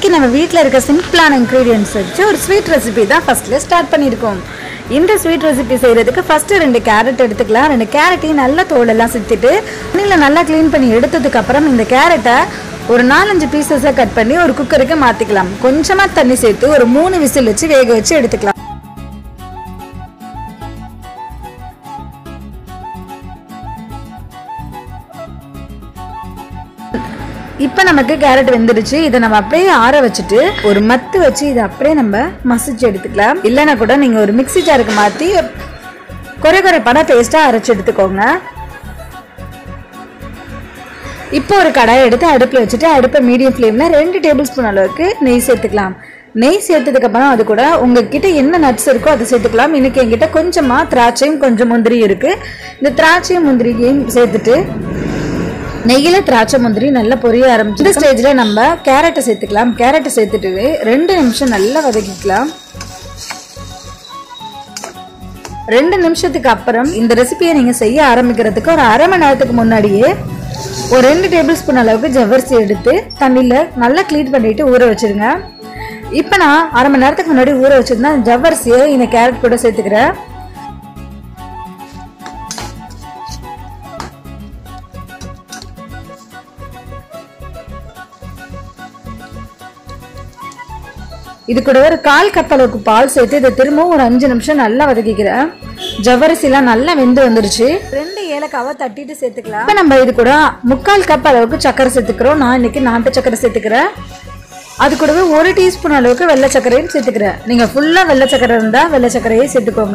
இன்னைக்கு நம்ம வீட்டில் இருக்க சிம்பிளான இன்க்ரீடியன்ஸ் வச்சு ஒரு ஸ்வீட் ரெசிபி தான் ஃபர்ஸ்ட்ல ஸ்டார்ட் பண்ணியிருக்கோம் இந்த ஸ்வீட் ரெசிபி செய்கிறதுக்கு ஃபஸ்ட்டு ரெண்டு கேரட் எடுத்துக்கலாம் ரெண்டு கேரட்டையும் நல்லா தோலெல்லாம் சுற்றிட்டு தண்ணியில் நல்லா க்ளீன் பண்ணி எடுத்ததுக்கு அப்புறம் இந்த கேரட்டை ஒரு நாலஞ்சு பீசஸாக கட் பண்ணி ஒரு குக்கருக்கு மாற்றிக்கலாம் கொஞ்சமாக தண்ணி சேர்த்து ஒரு மூணு விசில் வச்சு வேக வச்சு எடுத்துக்கலாம் இப்போ நமக்கு கேரட் வெந்துருச்சு இதை நம்ம அப்படியே ஆற வச்சுட்டு ஒரு மத்து வச்சு இதை அப்படியே நம்ம மசிச்சு எடுத்துக்கலாம் இல்லைன்னா கூட நீங்கள் ஒரு மிக்ஸி ஜாருக்கு மாற்றி குறை குறைப்பான பேஸ்ட்டாக அரைச்சி எடுத்துக்கோங்க இப்போ ஒரு கடாயை எடுத்து அடுப்பில் வச்சுட்டு அடுப்பை மீடியம் ஃப்ளேமில் ரெண்டு டேபிள் ஸ்பூன் அளவுக்கு நெய் சேர்த்துக்கலாம் நெய் சேர்த்ததுக்கப்புறம் அது கூட உங்ககிட்ட என்ன நட்ஸ் இருக்கோ அதை சேர்த்துக்கலாம் இன்னைக்கு என்கிட்ட கொஞ்சமாக திராட்சையும் கொஞ்சம் முந்திரியும் இருக்குது இந்த திராட்சையும் முந்திரியும் சேர்த்துட்டு நெய்யில் திராட்சை முந்திரி நல்லா பொரிய ஆரம்பிச்சு இந்த ஸ்டேஜில் நம்ம கேரட்டை சேர்த்துக்கலாம் கேரட்டை சேர்த்துட்டு ரெண்டு நிமிஷம் நல்லா வதக்கிக்கலாம் ரெண்டு நிமிஷத்துக்கு அப்புறம் இந்த ரெசிபியை நீங்கள் செய்ய ஆரம்பிக்கிறதுக்கு ஒரு அரை மணி நேரத்துக்கு முன்னாடியே ஒரு ரெண்டு டேபிள் ஸ்பூன் அளவுக்கு ஜவ்வரிசி எடுத்து தண்ணியில் நல்லா க்ளீன் பண்ணிட்டு ஊற வச்சிருங்க இப்போ நான் அரை மணி நேரத்துக்கு முன்னாடி ஊற வச்சிருந்தேன் ஜவ்வரிசியை இந்த கேரட் கூட சேர்த்துக்கிறேன் இது கூட ஒரு கால் கப் அளவுக்கு பால் சேர்த்து இதை திரும்பவும் ஒரு அஞ்சு நிமிஷம் நல்லா வதக்கிக்கிறேன் ஜவ்வரிசிலாம் நல்லா வெந்து வந்துருச்சு ரெண்டு ஏலக்காவை தட்டிட்டு சேர்த்துக்கலாம் இப்போ நம்ம இது கூட முக்கால் கப் அளவுக்கு சக்கரை சேர்த்துக்கிறோம் நான் இன்னைக்கு நாட்டு சக்கரை சேர்த்துக்கிறேன் அது கூடவே ஒரு டீஸ்பூன் அளவுக்கு வெள்ளை சர்க்கரையும் சேர்த்துக்கிறேன் நீங்கள் ஃபுல்லாக வெள்ளை சக்கரை இருந்தால் வெள்ளை சர்க்கரையே சேர்த்துக்கோங்க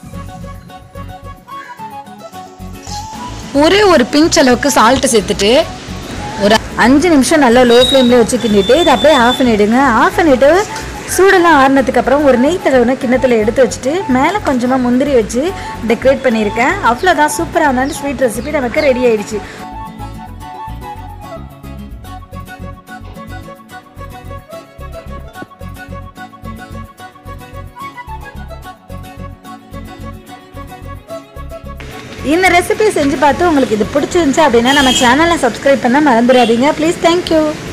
ஒரே ஒரு பிஞ்ச் அளவுக்கு சால்ட்டு சேர்த்துட்டு ஒரு அஞ்சு நிமிஷம் நல்லா லோ ஃப்ளேமில் வச்சு கிண்டிட்டு இதை அப்படியே ஆஃப் பண்ணிவிடுங்க ஆஃப் பண்ணிவிட்டு சூடெல்லாம் ஆறுனதுக்கு அப்புறம் ஒரு நெய் தடவை கிண்ணத்தில் எடுத்து வச்சுட்டு மேலே கொஞ்சமாக முந்திரி வச்சு டெக்கரேட் பண்ணியிருக்கேன் அவ்வளோதான் சூப்பரான ஸ்வீட் ரெசிபி நமக்கு ரெடி ஆயிடுச்சு இந்த ரெசிபி செஞ்சு பார்த்து உங்களுக்கு இது பிடிச்சிருந்துச்சு அப்படின்னா நம்ம சேனலை சப்ஸ்கிரைப் பண்ண மறந்துடாதீங்க ப்ளீஸ் தேங்க்யூ